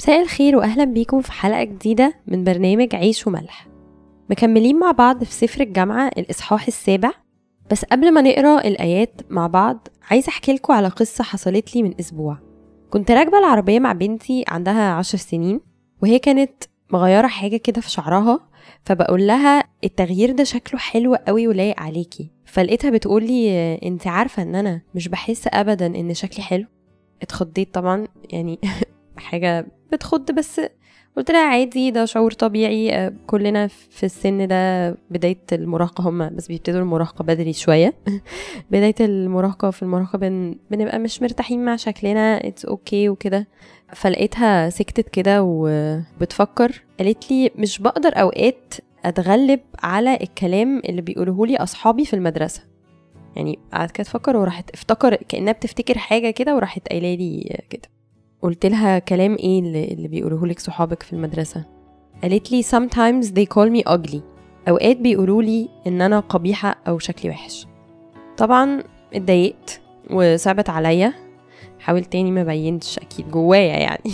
مساء الخير واهلا بيكم في حلقه جديده من برنامج عيش وملح مكملين مع بعض في سفر الجامعه الاصحاح السابع بس قبل ما نقرا الايات مع بعض عايزه احكي لكم على قصه حصلت لي من اسبوع كنت راكبه العربيه مع بنتي عندها عشر سنين وهي كانت مغيره حاجه كده في شعرها فبقول لها التغيير ده شكله حلو قوي ولايق عليكي فلقيتها بتقول لي انت عارفه ان انا مش بحس ابدا ان شكلي حلو اتخضيت طبعا يعني حاجه بتخض بس قلت لها عادي ده شعور طبيعي آه، كلنا في السن ده بداية المراهقة هم بس بيبتدوا المراهقة بدري شوية بداية المراهقة في المراهقة بن... بنبقى مش مرتاحين مع شكلنا اتس اوكي okay وكده فلقيتها سكتت كده وبتفكر قالت لي مش بقدر اوقات اتغلب على الكلام اللي بيقوله لي اصحابي في المدرسة يعني قعدت كده تفكر وراحت افتكر كانها بتفتكر حاجه كده وراحت قايله لي كده قلت لها كلام ايه اللي, اللي بيقولوه لك صحابك في المدرسه قالت لي sometimes they call me ugly اوقات بيقولوا لي ان انا قبيحه او شكلي وحش طبعا اتضايقت وصعبت عليا حاولت تاني ما بينتش اكيد جوايا يعني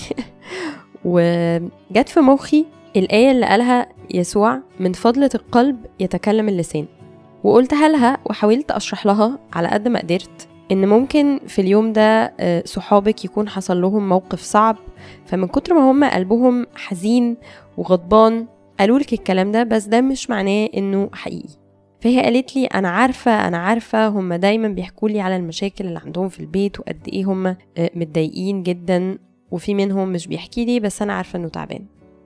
وجت في مخي الآية اللي قالها يسوع من فضلة القلب يتكلم اللسان وقلتها لها وحاولت أشرح لها على قد ما قدرت إن ممكن في اليوم ده آه، صحابك يكون حصل لهم موقف صعب فمن كتر ما هم قلبهم حزين وغضبان قالوا لك الكلام ده بس ده مش معناه إنه حقيقي فهي قالت لي أنا عارفة أنا عارفة هم دايما بيحكوا لي على المشاكل اللي عندهم في البيت وقد إيه هم آه، متضايقين جدا وفي منهم مش بيحكي لي بس أنا عارفة إنه تعبان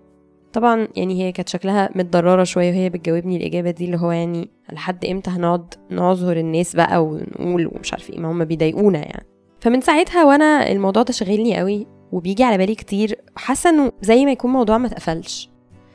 طبعا يعني هي كانت شكلها متضررة شوية وهي بتجاوبني الإجابة دي اللي هو يعني لحد إمتى هنقعد نعذر الناس بقى ونقول ومش عارفة إيه ما هم بيضايقونا يعني فمن ساعتها وأنا الموضوع ده شغلني قوي وبيجي على بالي كتير حاسة إنه زي ما يكون موضوع ما اتقفلش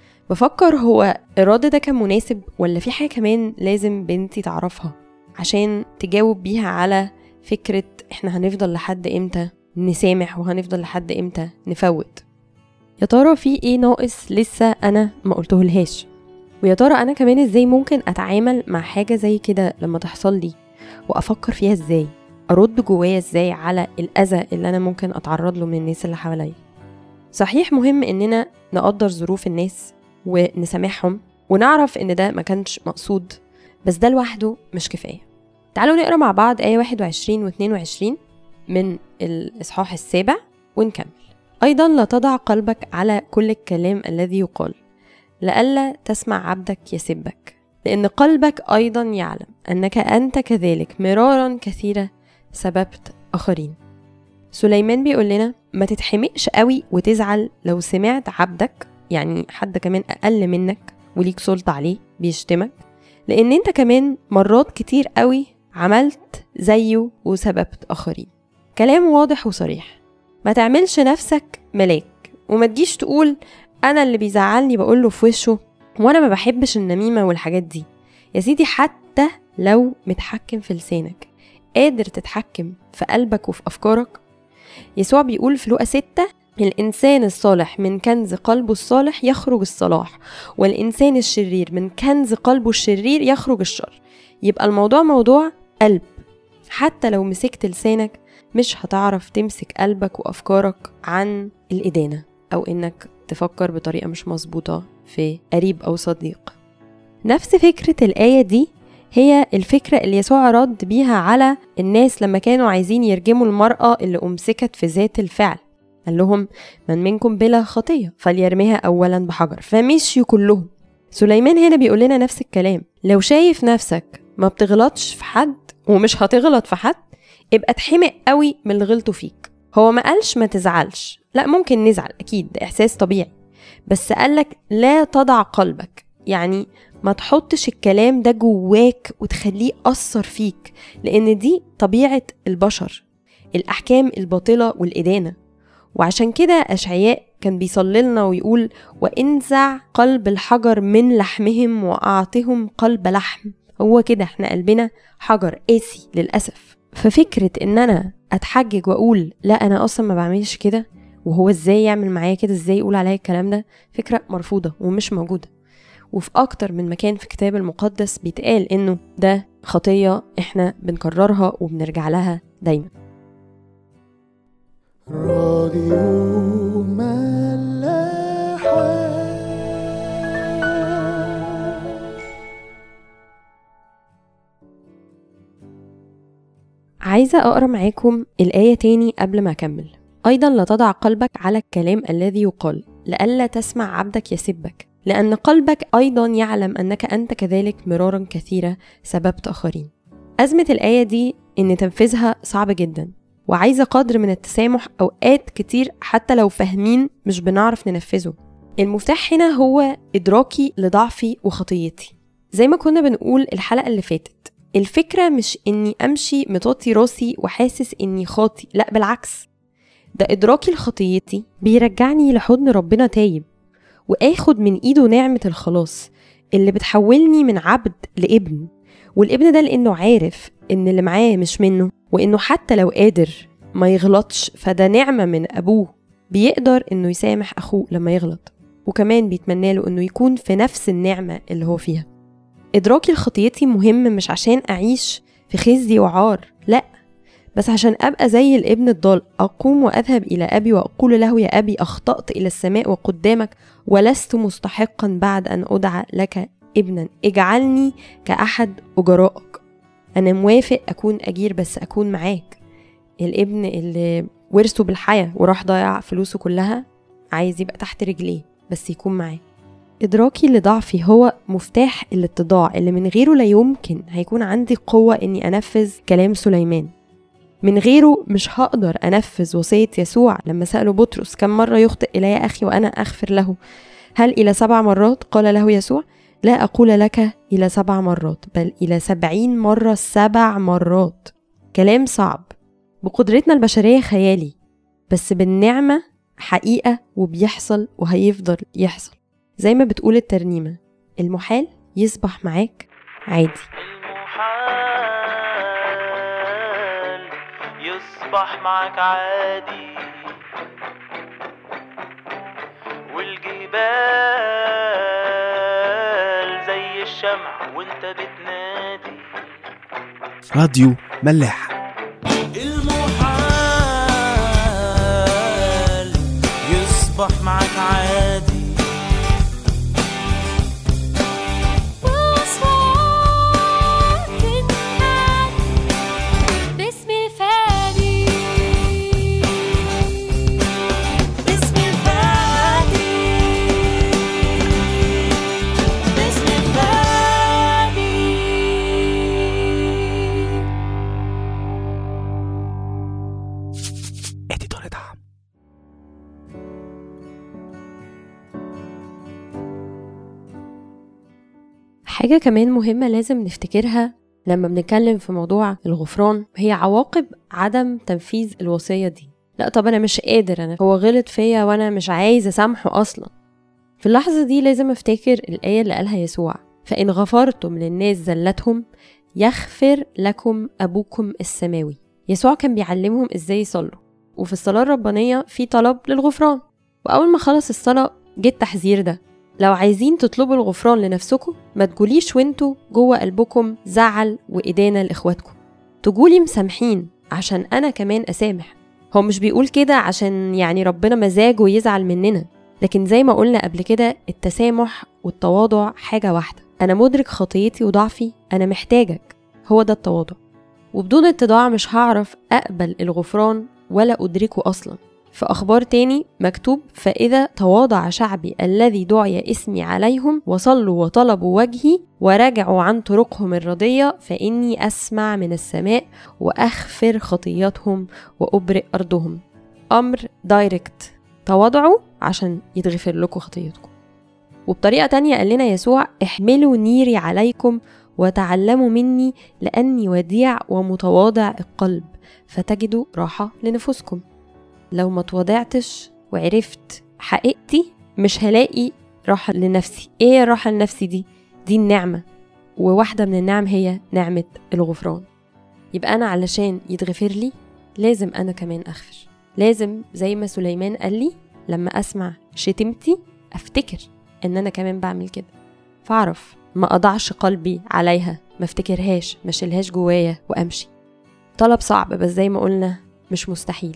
بفكر هو الرد ده كان مناسب ولا في حاجة كمان لازم بنتي تعرفها عشان تجاوب بيها على فكرة إحنا هنفضل لحد إمتى نسامح وهنفضل لحد إمتى نفوت يا ترى في ايه ناقص لسه انا ما قلتهولهاش ويا ترى انا كمان ازاي ممكن اتعامل مع حاجه زي كده لما تحصل لي وافكر فيها ازاي ارد جوايا ازاي على الاذى اللي انا ممكن اتعرض له من الناس اللي حواليا صحيح مهم اننا نقدر ظروف الناس ونسامحهم ونعرف ان ده ما كانش مقصود بس ده لوحده مش كفايه تعالوا نقرا مع بعض ايه 21 و 22 من الاصحاح السابع ونكمل أيضا لا تضع قلبك على كل الكلام الذي يقال لئلا تسمع عبدك يسبك لأن قلبك أيضا يعلم أنك أنت كذلك مرارا كثيرة سببت آخرين سليمان بيقول لنا ما تتحمقش قوي وتزعل لو سمعت عبدك يعني حد كمان أقل منك وليك سلطة عليه بيشتمك لأن أنت كمان مرات كتير قوي عملت زيه وسببت آخرين كلام واضح وصريح ما تعملش نفسك ملاك وما تجيش تقول انا اللي بيزعلني بقوله في وشه وانا ما بحبش النميمه والحاجات دي يا سيدي حتى لو متحكم في لسانك قادر تتحكم في قلبك وفي افكارك يسوع بيقول في لوقا ستة الإنسان الصالح من كنز قلبه الصالح يخرج الصلاح والإنسان الشرير من كنز قلبه الشرير يخرج الشر يبقى الموضوع موضوع قلب حتى لو مسكت لسانك مش هتعرف تمسك قلبك وأفكارك عن الإدانة أو إنك تفكر بطريقة مش مظبوطة في قريب أو صديق نفس فكرة الآية دي هي الفكرة اللي يسوع رد بيها على الناس لما كانوا عايزين يرجموا المرأة اللي أمسكت في ذات الفعل قال لهم من منكم بلا خطية فليرميها أولا بحجر فمشيوا كلهم سليمان هنا بيقول لنا نفس الكلام لو شايف نفسك ما بتغلطش في حد ومش هتغلط في حد ابقى اتحمق قوي من اللي غلطوا فيك هو ما قالش ما تزعلش لا ممكن نزعل اكيد ده احساس طبيعي بس قالك لا تضع قلبك يعني ما تحطش الكلام ده جواك وتخليه أثر فيك لأن دي طبيعة البشر الأحكام الباطلة والإدانة وعشان كده أشعياء كان بيصلي لنا ويقول وانزع قلب الحجر من لحمهم وأعطهم قلب لحم هو كده احنا قلبنا حجر قاسي للأسف ففكرة ان انا اتحجج واقول لا انا اصلا ما بعملش كده وهو ازاي يعمل معايا كده ازاي يقول عليا الكلام ده فكرة مرفوضة ومش موجودة وفي اكتر من مكان في الكتاب المقدس بيتقال انه ده خطية احنا بنكررها وبنرجع لها دايما راديو عايزة أقرأ معاكم الآية تاني قبل ما أكمل أيضا لا تضع قلبك على الكلام الذي يقال لئلا تسمع عبدك يسبك لأن قلبك أيضا يعلم أنك أنت كذلك مرارا كثيرة سببت آخرين أزمة الآية دي إن تنفيذها صعب جدا وعايزة قدر من التسامح أوقات كتير حتى لو فاهمين مش بنعرف ننفذه المفتاح هنا هو إدراكي لضعفي وخطيتي زي ما كنا بنقول الحلقة اللي فاتت الفكرة مش إني أمشي مطوطي راسي وحاسس إني خاطي لأ بالعكس ده إدراكي لخطيتي بيرجعني لحضن ربنا تايب وآخد من إيده نعمة الخلاص اللي بتحولني من عبد لابن والابن ده لأنه عارف إن اللي معاه مش منه وإنه حتى لو قادر ما يغلطش فده نعمة من أبوه بيقدر إنه يسامح أخوه لما يغلط وكمان بيتمنى له إنه يكون في نفس النعمة اللي هو فيها إدراكي لخطيتي مهم مش عشان أعيش في خزي وعار لأ بس عشان أبقى زي الابن الضال أقوم وأذهب إلى أبي وأقول له يا أبي أخطأت إلى السماء وقدامك ولست مستحقا بعد أن أدعى لك ابنا اجعلني كأحد أجرائك أنا موافق أكون أجير بس أكون معاك الابن اللي ورثه بالحياة وراح ضيع فلوسه كلها عايز يبقى تحت رجليه بس يكون معاه إدراكي لضعفي هو مفتاح الاتضاع اللي من غيره لا يمكن هيكون عندي قوة إني أنفذ كلام سليمان من غيره مش هقدر أنفذ وصية يسوع لما سأله بطرس كم مرة يخطئ إلي أخي وأنا أغفر له هل إلى سبع مرات قال له يسوع لا أقول لك إلى سبع مرات بل إلى سبعين مرة سبع مرات كلام صعب بقدرتنا البشرية خيالي بس بالنعمة حقيقة وبيحصل وهيفضل يحصل زي ما بتقول الترنيمة المحال يصبح معاك عادي المحال يصبح معك عادي والجبال زي الشمع وانت بتنادي راديو ملاح المحال يصبح معك عادي وأصوات النعم باسم الفادي باسم الفادي باسم الفادي اديتور دعم حاجة كمان مهمة لازم نفتكرها لما بنتكلم في موضوع الغفران هي عواقب عدم تنفيذ الوصية دي لا طب أنا مش قادر أنا هو غلط فيا وأنا مش عايز أسامحه أصلا في اللحظة دي لازم أفتكر الآية اللي قالها يسوع فإن غفرتم للناس زلتهم يغفر لكم أبوكم السماوي يسوع كان بيعلمهم إزاي يصلوا وفي الصلاة الربانية في طلب للغفران وأول ما خلص الصلاة جه التحذير ده لو عايزين تطلبوا الغفران لنفسكم ما تقوليش وانتوا جوه قلبكم زعل وإدانة لإخواتكم تقولي مسامحين عشان أنا كمان أسامح هو مش بيقول كده عشان يعني ربنا مزاجه يزعل مننا لكن زي ما قلنا قبل كده التسامح والتواضع حاجة واحدة أنا مدرك خطيتي وضعفي أنا محتاجك هو ده التواضع وبدون اتضاع مش هعرف أقبل الغفران ولا أدركه أصلا في أخبار تاني مكتوب فإذا تواضع شعبي الذي دعي اسمي عليهم وصلوا وطلبوا وجهي ورجعوا عن طرقهم الردية فإني أسمع من السماء وأغفر خطياتهم وأبرئ أرضهم أمر دايركت تواضعوا عشان يتغفر لكم خطيتكم وبطريقة تانية قال لنا يسوع احملوا نيري عليكم وتعلموا مني لأني وديع ومتواضع القلب فتجدوا راحة لنفوسكم لو ما تواضعتش وعرفت حقيقتي مش هلاقي راحة لنفسي ايه هي الراحة لنفسي دي دي النعمة وواحدة من النعم هي نعمة الغفران يبقى أنا علشان يتغفر لي لازم أنا كمان أغفر لازم زي ما سليمان قال لي لما أسمع شتمتي أفتكر إن أنا كمان بعمل كده فأعرف ما أضعش قلبي عليها ما افتكرهاش ما شيلهاش جوايا وأمشي طلب صعب بس زي ما قلنا مش مستحيل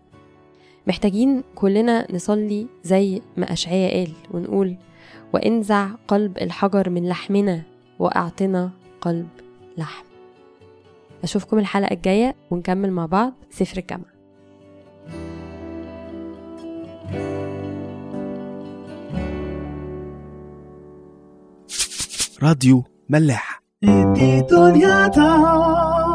محتاجين كلنا نصلي زي ما أشعيا قال ونقول وانزع قلب الحجر من لحمنا وأعطنا قلب لحم اشوفكم الحلقه الجايه ونكمل مع بعض سفر الجامعه راديو ملاح دي دنيا تعب